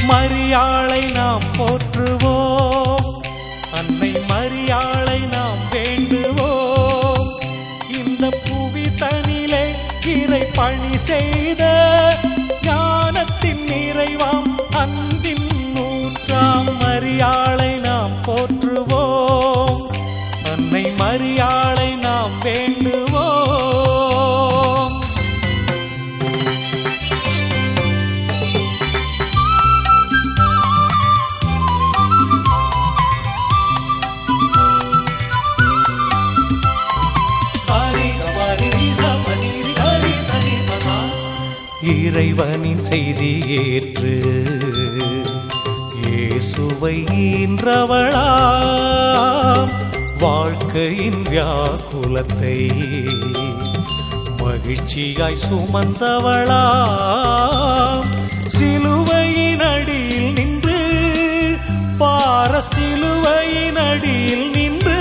மரியாளை நாம் போற்றுவோம் அன்னை மரியாளை நாம் வேண்டுவோம் இந்த புவி தனிலே இறை பணி செய்த ஞானத்தின் நிறைவாம் அன்பின் நூற்றாம் மரியாளை நாம் போற்றுவோம் அன்னை மரியாளை நாம் வேண்டுவோம் இறைவனின் செய்தி ஏற்று இயேசுவை ஈன்றவளாம் வாழ்க்கையின் வியாக்குலத்தை மகிழ்ச்சியாய் சுமந்தவளாம் சிலுவையின் அடியில் நின்று பார சிலுவையின் அடியில் நின்று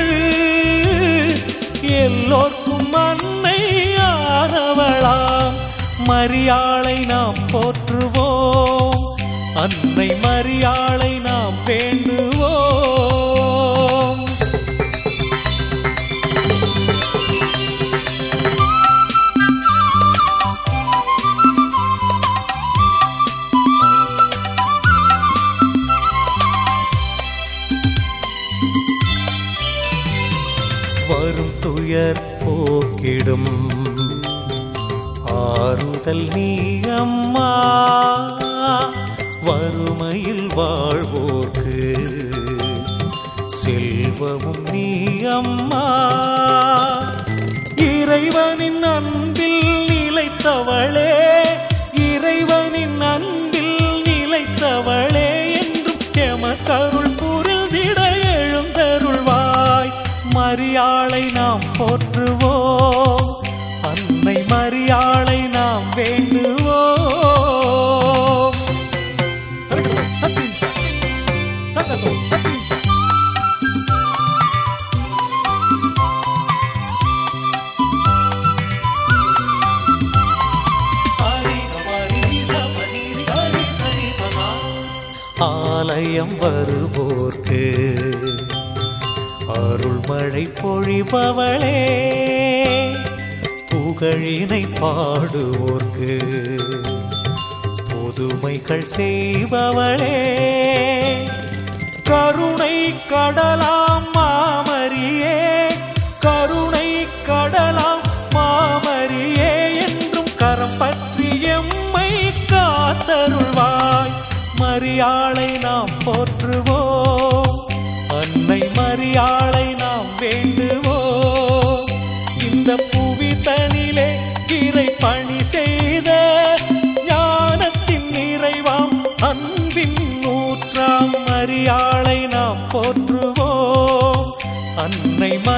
எல்லோர்க்கும் அன்னை ஆனவளாம் மரியாளை நாம் போற்றுவோம் அன்னை மரியாளை நாம் வேண்டுவோம் வரும் துயர் போக்கிடும் ஆறுதல் நீ அம்மா வறுமையில் வாழ்வோர்க்கு செல்வமும் நீ அம்மா இறைவனின் அன்பில் நிலைத்தவளே இறைவனின் அன்பில் நிலைத்தவளே என்றும் எமக்கருள் புரிந்திட எழுந்தருள்வாய் மரியாளை நாம் போற்றுவோம் அன்னை மரியாளை நாம் வேண்டுவோம் ஆலயம் வருவோர்க்கு அருள்மழை பொழிபவளே புகழினை பாடுவோர்க்கு புதுமைகள் செய்பவளே கருணை கடலாம் மாமரியே கருணை கடலாம் மாமரியே என்றும் கரம் பற்றி எம்மை காத்தருள்வாய் மரியாளை நாம் போற்றுவோம் அன்னை மரியாளை நாம் வேண்டுவோம் இந்த புவி தனிலே இறை பணி செய்த ஞானத்தின் நிறைவாம் அன்பின் நூற்றாம் மரியாளை நாம் போற்றுவோம் அன்னை